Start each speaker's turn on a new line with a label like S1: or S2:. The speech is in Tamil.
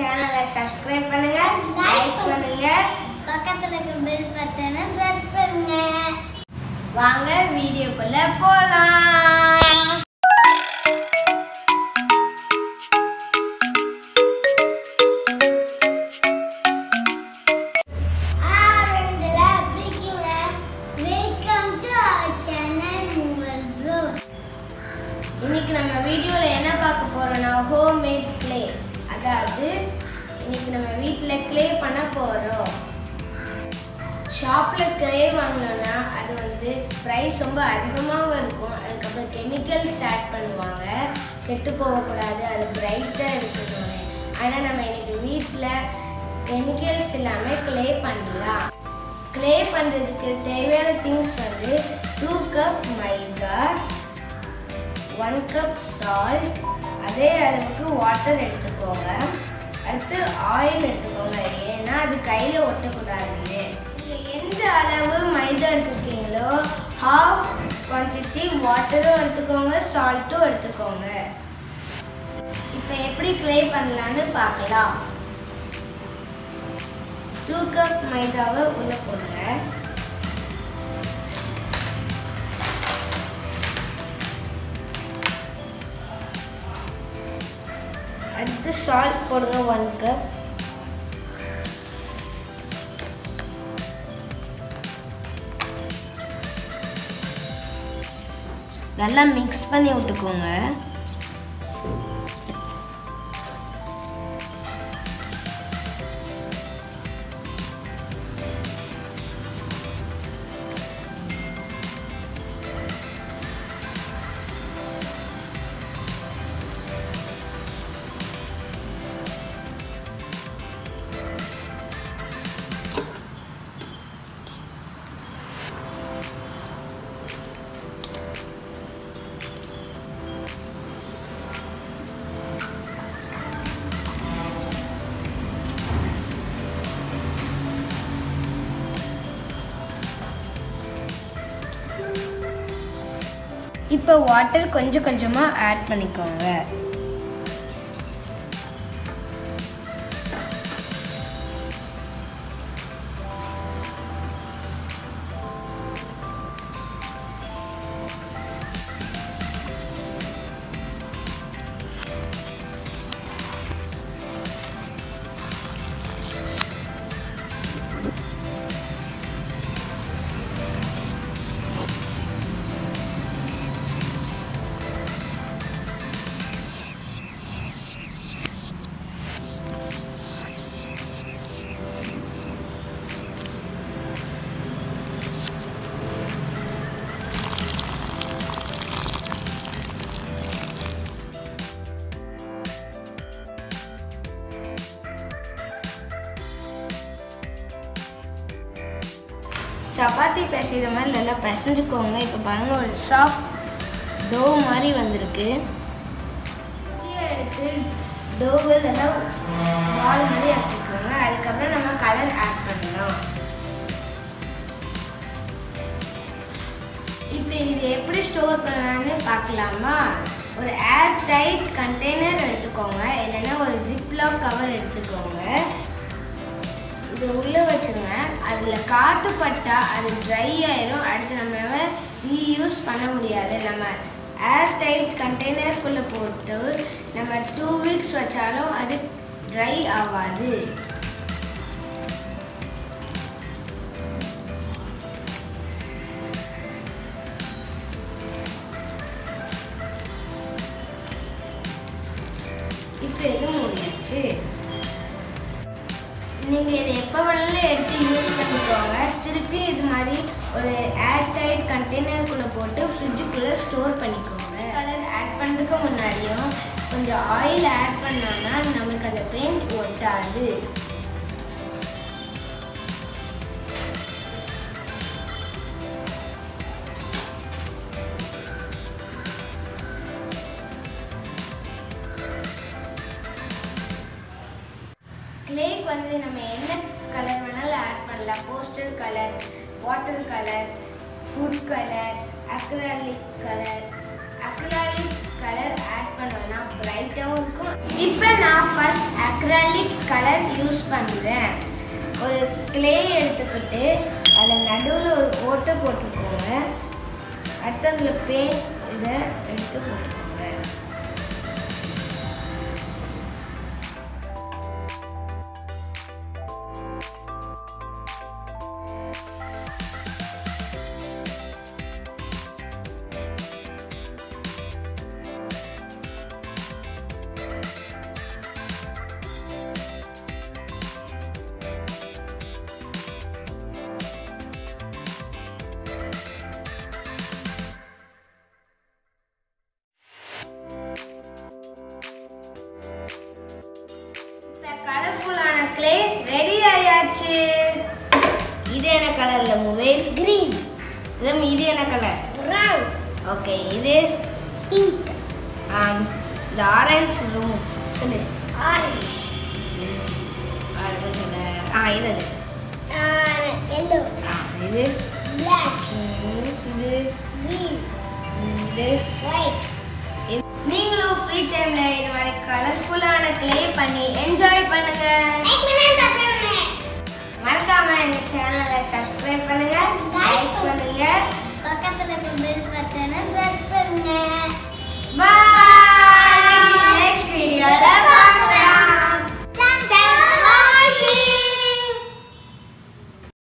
S1: சேனலை சப்ஸ்கிரைப் பண்ணுங்க லைக் பண்ணுங்க
S2: பக்கத்துல இருக்க பெல் பட்டனை பிரஸ் பண்ணுங்க
S1: வாங்க வீடியோக்குள்ள போலாம்
S2: ஆரம்பத்துல எப்படி இருக்கீங்க வெல்கம் டு அவர் சேனல் மூவல் ப்ரோ
S1: இன்னைக்கு நம்ம வீடியோல என்ன பார்க்க போறோம்னா ஹோம் மேட் க்ளே அதாவது இன்னைக்கு நம்ம வீட்டில் க்ளே பண்ண போறோம் ஷாப்பில் க்ளே வாங்கினோன்னா அது வந்து ப்ரைஸ் ரொம்ப அதிகமாகவும் இருக்கும் அதுக்கப்புறம் கெமிக்கல்ஸ் ஆட் பண்ணுவாங்க கெட்டு போகக்கூடாது அது பிரைட்டாக இருக்கணும் ஆனால் நம்ம இன்னைக்கு வீட்டில் கெமிக்கல்ஸ் இல்லாமல் க்ளே பண்ணலாம் க்ளே பண்ணுறதுக்கு தேவையான திங்ஸ் வந்து டூ கப் மைதா ஒன் கப் சால்ட் அதே அளவுக்கு வாட்டர் எடுத்துக்கோங்க அடுத்து ஆயில் எடுத்துக்கோங்க ஏன்னா அது கையில் ஒட்டக்கூடாதுன்னு நீங்கள் எந்த அளவு மைதா எடுத்துருக்கீங்களோ ஹாஃப் குவான்டிட்டி வாட்டரும் எடுத்துக்கோங்க சால்ட்டும் எடுத்துக்கோங்க இப்போ எப்படி க்ளே பண்ணலான்னு பார்க்கலாம் டூ கப் மைதாவை உள்ளே போடுங்க அடுத்து சால்ட் போடுங்க ஒன் கப் நல்லா மிக்ஸ் பண்ணி விட்டுக்கோங்க இப்போ வாட்டர் கொஞ்சம் கொஞ்சமாக ஆட் பண்ணிக்கோங்க சப்பாத்தி பிசைகிற மாதிரி நல்லா பிசைஞ்சுக்கோங்க இப்போ பாருங்க ஒரு சாஃப்ட் டோ மாதிரி வந்திருக்கு இதை எடுத்து டோவை நல்லா பால் மாதிரி ஆக்கிக்கோங்க அதுக்கப்புறம் நம்ம கலர் ஆட் பண்ணலாம் இப்போ இது எப்படி ஸ்டோர் பண்ணலாம்னு பார்க்கலாமா ஒரு ஏர் டைட் கண்டெய்னர் எடுத்துக்கோங்க இல்லைன்னா ஒரு ஜிப்லாக் கவர் எடுத்துக்கோங்க இது உள்ளே வச்சுங்க அதில் காற்று பட்டா அது ட்ரை ஆயிரும் அடுத்து நம்ம ரீயூஸ் பண்ண முடியாது நம்ம ஏர் டைட் கண்டெய்னருக்குள்ளே போட்டு நம்ம டூ வீக்ஸ் வச்சாலும் அது ட்ரை ஆகாது இப்போ இது முடிஞ்சிச்சு நீங்கள் இதை எப்போ வேணாலும் எடுத்து யூஸ் பண்ணிக்கோங்க திருப்பி இது மாதிரி ஒரு ஏர் டைட் கண்டெய்னருக்குள்ளே போட்டு ஃப்ரிட்ஜுக்குள்ளே ஸ்டோர் பண்ணிக்கோங்க கலர் ஆட் பண்ணுறதுக்கு முன்னாடியும் கொஞ்சம் ஆயில் ஆட் பண்ணோன்னா நமக்கு அந்த பெயிண்ட் ஒட்டாது கிளேக்கு வந்து நம்ம என்ன கலர் வேணாலும் ஆட் பண்ணலாம் poster colour water colour food colour acrylic colour acrylic colour add பண்ணோம்னா பிரைட்டாகவும் இருக்கும் இப்போ நான் ஃபர்ஸ்ட் அக்ராலிக் கலர் யூஸ் பண்ணுறேன் ஒரு கிளே எடுத்துக்கிட்டு அதில் நடுவில் ஒரு ஓட்டை போட்டுக்கோங்க அடுத்து அதில் பெயிண்ட் இதை எடுத்து போட்டுக்கோங்க இப்போ கலர்ஃபுல்லான கிளே ரெடி ஆயாச்சு இது என்ன கலர்ல மொபைல்
S2: Green.
S1: இது இது என்ன கலர்
S2: Brown.
S1: ஓகே இது
S2: Pink.
S1: ஆம், இந்த ஆரஞ்சு ரூம் சொல்லு
S2: Orange.
S1: அடுத்த சொல்லு ஆ இதை சொல்லு
S2: Uh, yellow.
S1: ஆ இது
S2: Black.
S1: ம், இது
S2: Green.
S1: இது
S2: White.
S1: இது. நீங்களும் ஃப்ரீ டைம்ல இது மாதிரி கலர்ஃபுல்லான க்ளே பண்ணி என்ஜாய் பண்ணுங்க
S2: Like பண்ணா subscribe பண்ணுங்க.
S1: மறக்காம எங்க சேனலை சப்ஸ்கிரைப் பண்ணுங்க லைக் பண்ணுங்க
S2: பக்கத்துல இருக்க bell button-அ press